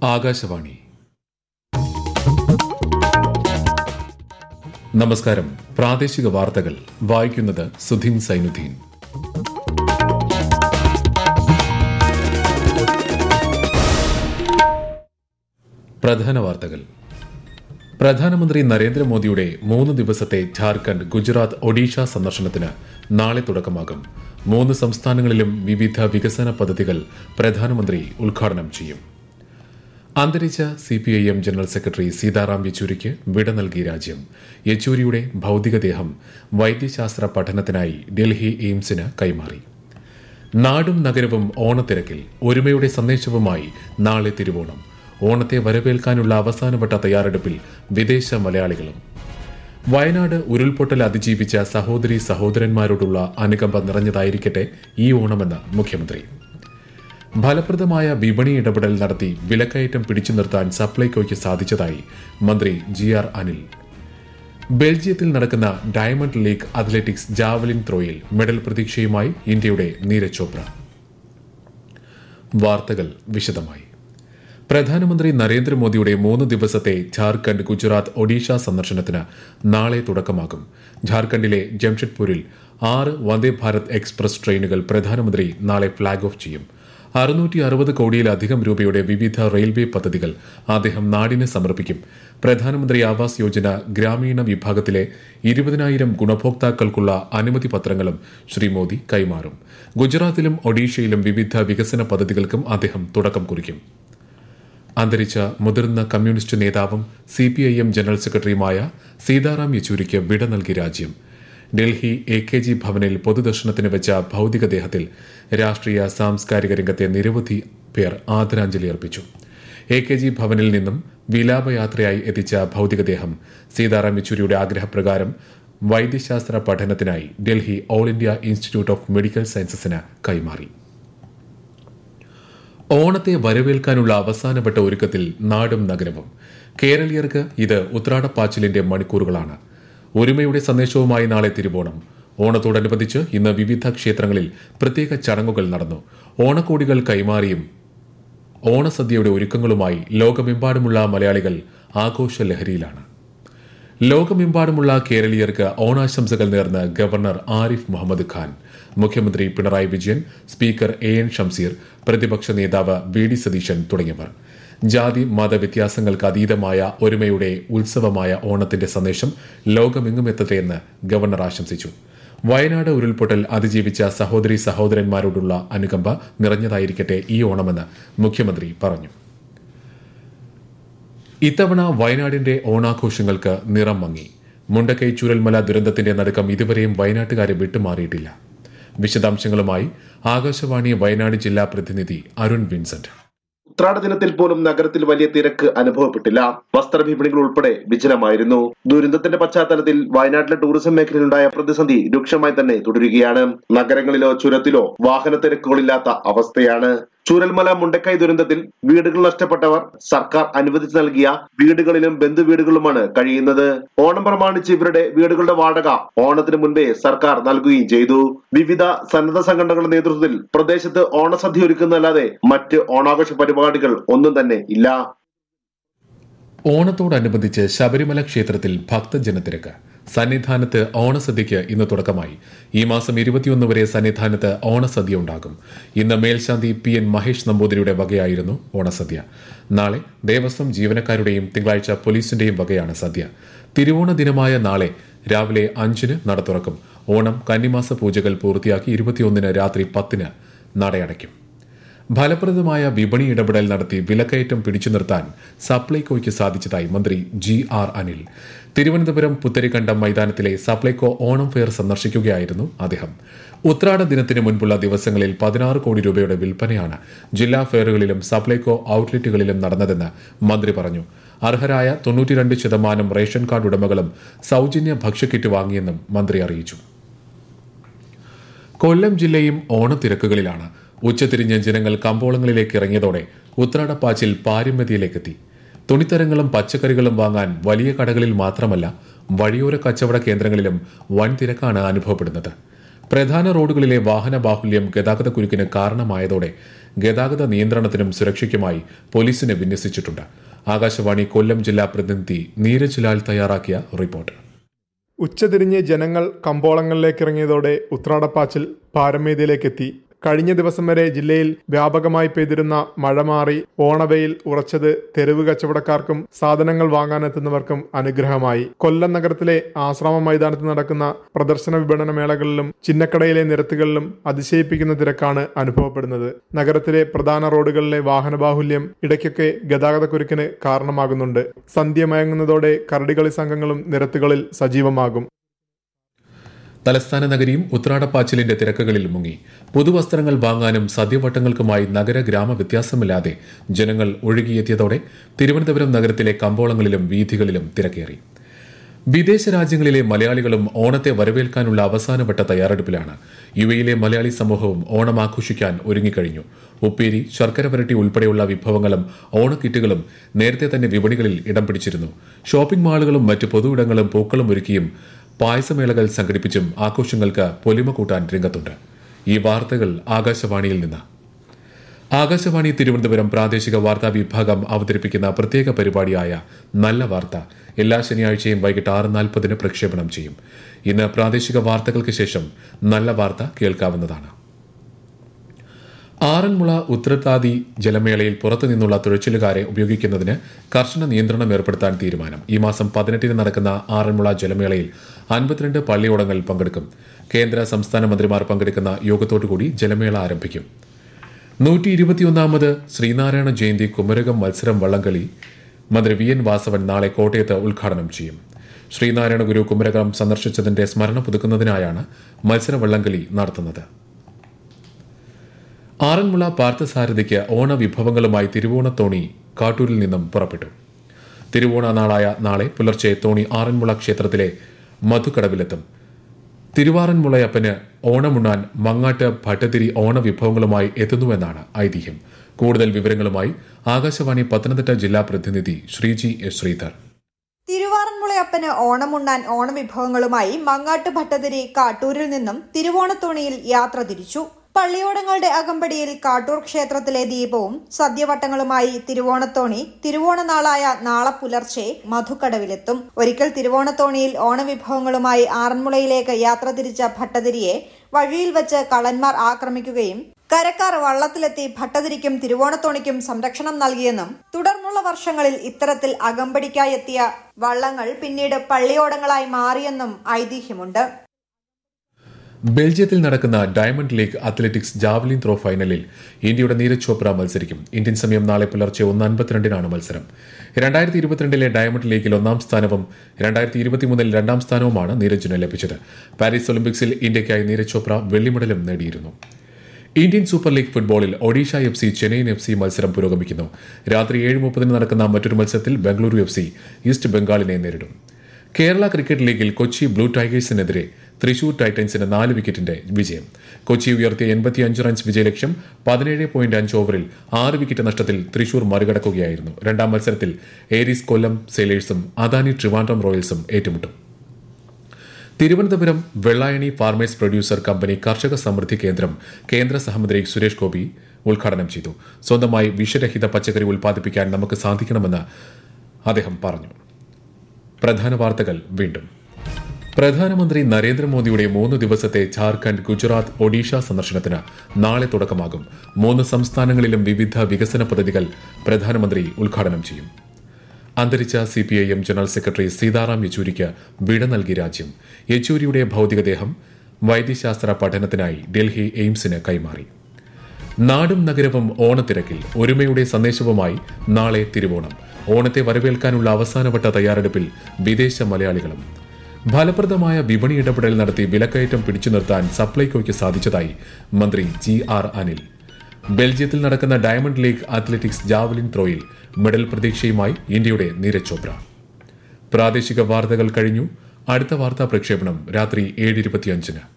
ആകാശവാണി നമസ്കാരം പ്രാദേശിക വാർത്തകൾ വായിക്കുന്നത് സുധീൻ സൈനുദ്ദീൻ പ്രധാന വാർത്തകൾ പ്രധാനമന്ത്രി നരേന്ദ്രമോദിയുടെ മൂന്ന് ദിവസത്തെ ഝാർഖണ്ഡ് ഗുജറാത്ത് ഒഡീഷ സന്ദർശനത്തിന് നാളെ തുടക്കമാകും മൂന്ന് സംസ്ഥാനങ്ങളിലും വിവിധ വികസന പദ്ധതികൾ പ്രധാനമന്ത്രി ഉദ്ഘാടനം ചെയ്യും അന്തരിച്ച C P I M general secretary Sitaram യെച്ചൂരിക്ക് വിട നൽകി രാജ്യം യെച്ചൂരിയുടെ ഭൌതികദേഹം വൈദ്യശാസ്ത്ര പഠനത്തിനായി ഡൽഹി എയിംസിന് കൈമാറി നാടും നഗരവും ഓണത്തിരക്കിൽ ഒരുമയുടെ സന്ദേശവുമായി നാളെ തിരുവോണം ഓണത്തെ വരവേൽക്കാനുള്ള അവസാനവട്ട തയ്യാറെടുപ്പിൽ വിദേശ മലയാളികളും വയനാട് ഉരുൾപൊട്ടൽ അതിജീവിച്ച സഹോദരി സഹോദരന്മാരോടുള്ള അനുകമ്പ നിറഞ്ഞതായിരിക്കട്ടെ ഈ ഓണമെന്ന് മുഖ്യമന്ത്രി ഫലപ്രദമായ വിപണി ഇടപെടൽ നടത്തി വിലക്കയറ്റം പിടിച്ചു നിർത്താൻ സപ്ലൈകോയ്ക്ക് സാധിച്ചതായി മന്ത്രി ജി ആർ അനിൽ ബെൽജിയത്തിൽ നടക്കുന്ന ഡയമണ്ട് ലീഗ് അത്ലറ്റിക്സ് ജാവലിൻ ത്രോയിൽ മെഡൽ പ്രതീക്ഷയുമായി ഇന്ത്യയുടെ നീരജ് ചോപ്ര വാർത്തകൾ വിശദമായി പ്രധാനമന്ത്രി നരേന്ദ്രമോദിയുടെ മൂന്ന് ദിവസത്തെ ഝാർഖണ്ഡ് ഗുജറാത്ത് ഒഡീഷ സന്ദർശനത്തിന് നാളെ തുടക്കമാകും ഝാർഖണ്ഡിലെ ജംഷഡ്പൂരിൽ ആറ് വന്ദേ ഭാരത് എക്സ്പ്രസ് ട്രെയിനുകൾ പ്രധാനമന്ത്രി നാളെ ഫ്ളാഗ് ഓഫ് ചെയ്യും അറുന്നൂറ്റി അറുപത് കോടിയിലധികം രൂപയുടെ വിവിധ റെയിൽവേ പദ്ധതികൾ അദ്ദേഹം നാടിന് സമർപ്പിക്കും പ്രധാനമന്ത്രി ആവാസ് യോജന ഗ്രാമീണ വിഭാഗത്തിലെ ഇരുപതിനായിരം ഗുണഭോക്താക്കൾക്കുള്ള അനുമതി പത്രങ്ങളും ശ്രീ മോദി കൈമാറും ഗുജറാത്തിലും ഒഡീഷയിലും വിവിധ വികസന പദ്ധതികൾക്കും അദ്ദേഹം തുടക്കം കുറിക്കും അന്തരിച്ച മുതിർന്ന കമ്മ്യൂണിസ്റ്റ് നേതാവും C P I M general സെക്രട്ടറിയുമായ സീതാറാം യെച്ചൂരിക്ക് വിട നൽകി രാജ്യം ഡൽഹി എ കെ ജി ഭവനിൽ പൊതുദർശനത്തിന് വെച്ച ഭൌതികദേഹത്തിൽ രാഷ്ട്രീയ സാംസ്കാരിക രംഗത്തെ നിരവധി പേർ ആദരാഞ്ജലി അർപ്പിച്ചു എ കെ ജി ഭവനിൽ നിന്നും വിലാപയാത്രയായി എത്തിച്ച ഭൌതികദേഹം സീതാറാം യെച്ചൂരിയുടെ ആഗ്രഹപ്രകാരം വൈദ്യശാസ്ത്ര പഠനത്തിനായി Delhi All India Institute of Medical സയൻസസിന് കൈമാറി ഓണത്തെ വരവേൽക്കാനുള്ള അവസാനവട്ട ഒരുക്കത്തിൽ നാടും നഗരവും കേരളീയർക്ക് ഇത് ഉത്രാടപ്പാച്ചിലിന്റെ മണിക്കൂറുകളാണ് ഒരുമയുടെ സന്ദേശവുമായി നാളെ തിരുവോണം ഓണത്തോടനുബന്ധിച്ച് ഇന്ന് വിവിധ ക്ഷേത്രങ്ങളിൽ പ്രത്യേക ചടങ്ങുകൾ നടന്നു ഓണക്കോടികൾ കൈമാറിയും ഓണസദ്യയുടെ ഒരുക്കങ്ങളുമായി ലോകമെമ്പാടുമുള്ള മലയാളികൾ ആഘോഷ ലഹരിയിലാണ് ലോകമെമ്പാടുമുള്ള കേരളീയർക്ക് ഓണാശംസകൾ നേർന്ന് ഗവർണർ ആരിഫ് മുഹമ്മദ് ഖാൻ മുഖ്യമന്ത്രി Pinarayi Vijayan speaker A N Shamseer പ്രതിപക്ഷ നേതാവ് വി ഡി സതീശൻ തുടങ്ങിയവർ ജാതി മത വ്യത്യാസങ്ങൾക്ക് അതീതമായ ഒരുമയുടെ ഉത്സവമായ ഓണത്തിന്റെ സന്ദേശം ലോകമെങ്ങും എത്തട്ടെ എന്ന് ഗവർണർ ആശംസിച്ചു വയനാട് ഉരുൾപൊട്ടൽ അതിജീവിച്ച സഹോദരി സഹോദരന്മാരോടുള്ള അനുകമ്പ നിറഞ്ഞതായിരിക്കട്ടെ ഈ ഓണമെന്ന് മുഖ്യമന്ത്രി പറഞ്ഞു ഇത്തവണ വയനാടിന്റെ ഓണാഘോഷങ്ങൾക്ക് നിറം മങ്ങി മുണ്ടക്കൈ ചുരൽമല ദുരന്തത്തിന്റെ നടുക്കം ഇതുവരെയും വയനാട്ടുകാരെ വിട്ടുമാറിയിട്ടില്ല വിശദാംശങ്ങളുമായി ആകാശവാണി വയനാട് ജില്ലാ പ്രതിനിധി അരുൺ വിൻസെന്റ് ഉത്രാട ദിനത്തിൽ പോലും നഗരത്തിൽ വലിയ തിരക്ക് അനുഭവപ്പെട്ടില്ല വസ്ത്രവിപണികൾ ഉൾപ്പെടെ വിജനമായിരുന്നു ദുരന്തത്തിന്റെ പശ്ചാത്തലത്തിൽ വയനാട്ടിലെ ടൂറിസം മേഖലയിലുണ്ടായ പ്രതിസന്ധി രൂക്ഷമായി തന്നെ തുടരുകയാണ് നഗരങ്ങളിലോ ചുരത്തിലോ വാഹന തിരക്കുകളില്ലാത്ത അവസ്ഥയാണ് ചൂരൽമല മുണ്ടക്കൈ ദുരന്തത്തിൽ വീടുകൾ നഷ്ടപ്പെട്ടവർ സർക്കാർ അനുവദിച്ചു നൽകിയ വീടുകളിലും ബന്ധുവീടുകളിലുമാണ് കഴിയുന്നത് ഓണം പ്രമാണിച്ച് ഇവരുടെ വീടുകളുടെ വാടക ഓണത്തിന് മുൻപേ സർക്കാർ നൽകുകയും ചെയ്തു വിവിധ സന്നദ്ധ സംഘടനകളുടെ നേതൃത്വത്തിൽ പ്രദേശത്ത് ഓണസദ്യ ഒരുക്കുന്നതല്ലാതെ മറ്റ് ഓണാഘോഷ പരിപാടികൾ ഒന്നും തന്നെ ഇല്ല ഓണത്തോടനുബന്ധിച്ച് ശബരിമല ക്ഷേത്രത്തിൽ ഭക്തജനത്തിരക്ക് സന്നിധാനത്ത് ഓണസദ്യയ്ക്ക് ഇന്ന് തുടക്കമായി ഈ മാസം ഇരുപത്തിയൊന്ന് വരെ സന്നിധാനത്ത് ഓണസദ്യ ഉണ്ടാകും ഇന്ന് മേൽശാന്തി പി എൻ മഹേഷ് നമ്പൂതിരിയുടെ വകയായിരുന്നു ഓണസദ്യ നാളെ ദേവസ്വം ജീവനക്കാരുടെയും തിങ്കളാഴ്ച പോലീസിന്റെയും വകയാണ് സദ്യ തിരുവോണ ദിനമായ നാളെ രാവിലെ അഞ്ചിന് നട തുറക്കും ഓണം കന്നിമാസ പൂജകൾ പൂർത്തിയാക്കി ഇരുപത്തിയൊന്നിന് രാത്രി പത്തിന് നടയടയ്ക്കും ഫലപ്രദമായ വിപണി ഇടപെടൽ നടത്തി വിലക്കയറ്റം പിടിച്ചു നിർത്താൻ സപ്ലൈകോയ്ക്ക് സാധിച്ചതായി മന്ത്രി ജി ആർ അനിൽ തിരുവനന്തപുരം പുത്തരിക്കണ്ടം മൈതാനത്തിലെ സപ്ലൈകോ ഓണം ഫെയർ സന്ദർശിക്കുകയായിരുന്നു അദ്ദേഹം ഉത്രാട ദിനത്തിന് മുൻപുള്ള ദിവസങ്ങളിൽ പതിനാറ് കോടി രൂപയുടെ വിൽപ്പനയാണ് ജില്ലാ ഫെയറുകളിലും സപ്ലൈകോ ഔട്ട്ലെറ്റുകളിലും നടന്നതെന്ന് മന്ത്രി പറഞ്ഞു അർഹരായ തൊണ്ണൂറ്റിരണ്ട് ശതമാനം റേഷൻ കാർഡ് ഉടമകളും സൌജന്യ ഭക്ഷ്യക്കിറ്റ് വാങ്ങിയെന്നും മന്ത്രി അറിയിച്ചു കൊല്ലം ജില്ലയും ഓണത്തിരക്കുകളിലാണ് ഉച്ചതിരിഞ്ഞ് ജനങ്ങൾ കമ്പോളങ്ങളിലേക്ക് ഇറങ്ങിയതോടെ ഉത്രാടപ്പാച്ചിൽ പാരമ്യതയിലേക്കെത്തി തുണിത്തരങ്ങളും പച്ചക്കറികളും വാങ്ങാൻ വലിയ കടകളിൽ മാത്രമല്ല വഴിയോര കച്ചവട കേന്ദ്രങ്ങളിലും വൻ തിരക്കാണ് അനുഭവപ്പെടുന്നത് പ്രധാന റോഡുകളിലെ വാഹന ബാഹുല്യം ഗതാഗത കുരുക്കിന് കാരണമായതോടെ ഗതാഗത നിയന്ത്രണത്തിനും സുരക്ഷയ്ക്കുമായി പോലീസിനെ വിന്യസിച്ചിട്ടുണ്ട് ആകാശവാണി കൊല്ലം ജില്ലാ പ്രതിനിധി നീരജ് ലാൽ തയ്യാറാക്കിയ റിപ്പോർട്ട് ഉച്ചതിരിഞ്ഞ് ജനങ്ങൾ കമ്പോളങ്ങളിലേക്ക് ഇറങ്ങിയതോടെ ഉത്രാടപ്പാച്ചിൽ പാരമേതിയിലേക്കെത്തി കഴിഞ്ഞ ദിവസം വരെ ജില്ലയിൽ വ്യാപകമായി പെയ്തിരുന്ന മഴ മാറി ഓണവെയിൽ ഉറച്ചത് തെരുവ് കച്ചവടക്കാർക്കും സാധനങ്ങൾ വാങ്ങാനെത്തുന്നവർക്കും അനുഗ്രഹമായി കൊല്ലം നഗരത്തിലെ ആശ്രാമ മൈതാനത്ത് നടക്കുന്ന പ്രദർശന വിപണന മേളകളിലും ചിന്നക്കടയിലെ നിരത്തുകളിലും അതിശയിപ്പിക്കുന്ന തിരക്കാണ് അനുഭവപ്പെടുന്നത് നഗരത്തിലെ പ്രധാന റോഡുകളിലെ വാഹനബാഹുല്യം ഇടയ്ക്കൊക്കെ ഗതാഗതക്കുരുക്കിന് കാരണമാകുന്നുണ്ട് സന്ധ്യ മയങ്ങുന്നതോടെ കരടികളി സംഘങ്ങളും നിരത്തുകളിൽ സജീവമാകും തലസ്ഥാന നഗരിയും ഉത്രാടപ്പാച്ചിലിന്റെ തിരക്കുകളിൽ മുങ്ങി പുതുവസ്ത്രങ്ങൾ വാങ്ങാനും സദ്യവട്ടങ്ങൾക്കുമായി നഗര ഗ്രാമ വ്യത്യാസമില്ലാതെ ജനങ്ങൾ ഒഴുകിയെത്തിയതോടെ തിരുവനന്തപുരം നഗരത്തിലെ കമ്പോളങ്ങളിലും വീഥികളിലും തിരക്കേറി വിദേശ രാജ്യങ്ങളിലെ മലയാളികളും ഓണത്തെ വരവേൽക്കാനുള്ള അവസാനവട്ട തയ്യാറെടുപ്പിലാണ് യു എയിലെ മലയാളി സമൂഹവും ഓണം ആഘോഷിക്കാൻ ഒരുങ്ങിക്കഴിഞ്ഞു ഉപ്പേരി ശർക്കര വരട്ടി ഉൾപ്പെടെയുള്ള വിഭവങ്ങളും ഓണക്കിറ്റുകളും നേരത്തെ തന്നെ വിപണികളിൽ ഇടം പിടിച്ചിരുന്നു ഷോപ്പിംഗ് മാളുകളും മറ്റ് പൊതുയിടങ്ങളും പൂക്കളും ഒരുക്കിയും പായസമേളകൾ സംഘടിപ്പിച്ചും ആഘോഷങ്ങൾക്ക് പൊലിമ കൂട്ടാൻ രംഗത്തുണ്ട് ഈ വാർത്തകൾ ആകാശവാണിയിൽ നിന്ന് ആകാശവാണി തിരുവനന്തപുരം പ്രാദേശിക വാർത്താ വിഭാഗം അവതരിപ്പിക്കുന്ന പ്രത്യേക പരിപാടിയായ നല്ല വാർത്ത എല്ലാ ശനിയാഴ്ചയും വൈകിട്ട് ആറ് നാൽപ്പതിന് പ്രക്ഷേപണം ചെയ്യും ഇന്ന് പ്രാദേശിക വാർത്തകൾക്ക് ശേഷം നല്ല വാർത്ത കേൾക്കാവുന്നതാണ് ആറന്മുള ഉത്രട്ടാതി ജലമേളയിൽ പുറത്തുനിന്നുള്ള തുഴച്ചിലുകാരെ ഉപയോഗിക്കുന്നതിന് കർശന നിയന്ത്രണം ഏർപ്പെടുത്താൻ തീരുമാനം ഈ മാസം പതിനെട്ടിന് നടക്കുന്ന ആറന്മുള ജലമേളയിൽ അൻപത്തിരണ്ട് പള്ളിയോടങ്ങൾ പങ്കെടുക്കും കേന്ദ്ര സംസ്ഥാന മന്ത്രിമാർ പങ്കെടുക്കുന്ന യോഗത്തോടുകൂടി ജലമേള ആരംഭിക്കും നൂറ്റി ഇരുപത്തിയൊന്നാമത് ശ്രീനാരായണ ജയന്തി കുമരകം മത്സരം വള്ളംകളി മന്ത്രി വി എൻ വാസവൻ നാളെ കോട്ടയത്ത് ഉദ്ഘാടനം ചെയ്യും ശ്രീനാരായണ ഗുരു കുമരകം സന്ദർശിച്ചതിന്റെ സ്മരണ പുതുക്കുന്നതിനായാണ് മത്സര വള്ളംകളി നടത്തുന്നത് ആറന്മുള പാർത്ഥസാരഥിക്ക് ഓണവിഭവങ്ങളുമായി തിരുവോണത്തോണി കാട്ടൂരിൽ നിന്നും പുറപ്പെട്ടു തിരുവോണ നാളായ നാളെ പുലർച്ചെ തോണി ആറന്മുള ക്ഷേത്രത്തിലെ മധുക്കടവിലെത്തും തിരുവാറന്മുളയപ്പന് ഓണമുണ്ണാൻ മങ്ങാട്ട് ഭട്ടതിരി ഓണവിഭവങ്ങളുമായി എത്തുന്നുവെന്നാണ് ഐതിഹ്യം കൂടുതൽ വിവരങ്ങളുമായി ആകാശവാണി പത്തനംതിട്ട ജില്ലാ പ്രതിനിധി ശ്രീജി എസ് ശ്രീധർ തിരുവാറന്മുളയപ്പന് ഓണമുണ്ണാൻ ഓണവിഭവങ്ങളുമായി മങ്ങാട്ട് ഭട്ടതിരി കാട്ടൂരിൽ നിന്നും തിരുവോണത്തോണിയിൽ യാത്ര തിരിച്ചു പള്ളിയോടങ്ങളുടെ അകമ്പടിയിൽ കാട്ടൂർ ക്ഷേത്രത്തിലെ ദീപവും സദ്യവട്ടങ്ങളുമായി തിരുവോണത്തോണി തിരുവോണനാളായ നാളെ പുലർച്ചെ മധുക്കടവിലെത്തും ഒരിക്കൽ തിരുവോണത്തോണിയിൽ ഓണവിഭവങ്ങളുമായി ആറന്മുളയിലേക്ക് യാത്ര തിരിച്ച ഭട്ടതിരിയെ വഴിയിൽ വെച്ച് കള്ളന്മാർ ആക്രമിക്കുകയും കരക്കാർ വള്ളത്തിലെത്തി ഭട്ടതിരിക്കും തിരുവോണത്തോണിക്കും സംരക്ഷണം നൽകിയെന്നും തുടർന്നുള്ള വർഷങ്ങളിൽ ഇത്തരത്തിൽ അകമ്പടിക്കായി എത്തിയ വള്ളങ്ങൾ പിന്നീട് പള്ളിയോടങ്ങളായി മാറിയെന്നും ഐതിഹ്യമുണ്ട് ബെൽജിയത്തിൽ നടക്കുന്ന Diamond League athletics javelin throw ഫൈനലിൽ ഇന്ത്യയുടെ നീരജ് ചോപ്ര മത്സരിക്കും ഇന്ത്യൻ സമയം നാളെ പുലർച്ചെ ഒന്ന് അൻപത്തിരണ്ടിനാണ് മത്സരം രണ്ടായിരത്തി ഇരുപത്തിരണ്ടിലെ ഡയമണ്ട് ലീഗിൽ ഒന്നാം സ്ഥാനവും രണ്ടായിരത്തി ഇരുപത്തിമൂന്നിൽ രണ്ടാം സ്ഥാനവുമാണ് നീരജിന് ലഭിച്ചത് പാരീസ് ഒളിമ്പിക്സിൽ ഇന്ത്യയ്ക്കായി നീരജ് ചോപ്ര വെള്ളി മെഡലും നേടിയിരുന്നു ഇന്ത്യൻ സൂപ്പർ ലീഗ് ഫുട്ബോളിൽ Odisha F C Chennaiyin F C മത്സരം പുരോഗമിക്കുന്നു രാത്രി ഏഴ് മുപ്പതിന് നടക്കുന്ന മറ്റൊരു മത്സരത്തിൽ ബംഗളൂരു എഫ് സി ഈസ്റ്റ് ബംഗാളിനെ നേരിടും കേരള ക്രിക്കറ്റ് ലീഗിൽ കൊച്ചി ബ്ലൂ ടൈഗേഴ്സിനെതിരെ തൃശൂർ ടൈറ്റൻസിന് നാല് വിക്കറ്റിന്റെ വിജയം കൊച്ചി ഉയർത്തിയ എൺപത്തിയഞ്ച് റൺസ് വിജയലക്ഷ്യം പതിനേഴ് പോയിന്റ് അഞ്ച് ഓവറിൽ ആറ് വിക്കറ്റ് നഷ്ടത്തിൽ തൃശൂർ മറികടക്കുകയായിരുന്നു രണ്ടാം മത്സരത്തിൽ ഏരീസ് കൊല്ലം സെയിലേഴ്സും അദാനി ട്രിവാൻഡ്രം റോയൽസും ഏറ്റുമുട്ടും Thiruvananthapuram Vellayani farmers producer company കർഷക സമൃദ്ധി കേന്ദ്രം കേന്ദ്ര സഹമന്ത്രി സുരേഷ് ഗോപി ഉദ്ഘാടനം ചെയ്തു സ്വന്തമായി വിഷരഹിത പച്ചക്കറി ഉൽപ്പാദിപ്പിക്കാൻ നമുക്ക് സാധിക്കണമെന്ന് അദ്ദേഹം പറഞ്ഞു പ്രധാന വാർത്തകൾ വീണ്ടും പ്രധാനമന്ത്രി നരേന്ദ്രമോദിയുടെ മൂന്ന് ദിവസത്തെ ഝാർഖണ്ഡ് ഗുജറാത്ത് ഒഡീഷ സന്ദർശനത്തിന് നാളെ തുടക്കമാകും മൂന്ന് സംസ്ഥാനങ്ങളിലും വിവിധ വികസന പദ്ധതികൾ പ്രധാനമന്ത്രി ഉദ്ഘാടനം ചെയ്യും അന്തരിച്ച C P I M general secretary Sitaram യെച്ചൂരിക്ക് വിട നൽകി രാജ്യം യെച്ചൂരിയുടെ ഭൌതികദേഹം വൈദ്യശാസ്ത്ര പഠനത്തിനായി ഡൽഹി എയിംസിന് കൈമാറി നാടും നഗരവും ഓണത്തിരക്കിൽ ഒരുമയുടെ സന്ദേശവുമായി നാളെ തിരുവോണം ഓണത്തെ വരവേൽക്കാനുള്ള അവസാനവട്ട തയ്യാറെടുപ്പിൽ വിദേശ മലയാളികളും ഫലപ്രദമായ വിപണി ഇടപെടൽ നടത്തി വിലക്കയറ്റം പിടിച്ചു നിർത്താൻ സപ്ലൈകോയ്ക്ക് സാധിച്ചതായി മന്ത്രി ജി ആർ അനിൽ ബെൽജിയത്തിൽ നടക്കുന്ന ഡയമണ്ട് ലീഗ് അത്ലറ്റിക്സ് ജാവലിൻ ത്രോയിൽ മെഡൽ പ്രതീക്ഷയുമായി ഇന്ത്യയുടെ നീരജ് ചോപ്ര പ്രാദേശിക വാർത്തകൾ കഴിഞ്ഞു അടുത്ത വാർത്താ പ്രക്ഷേപണം രാത്രി ഏഴ് ഇരുപത്തിയഞ്ചിന്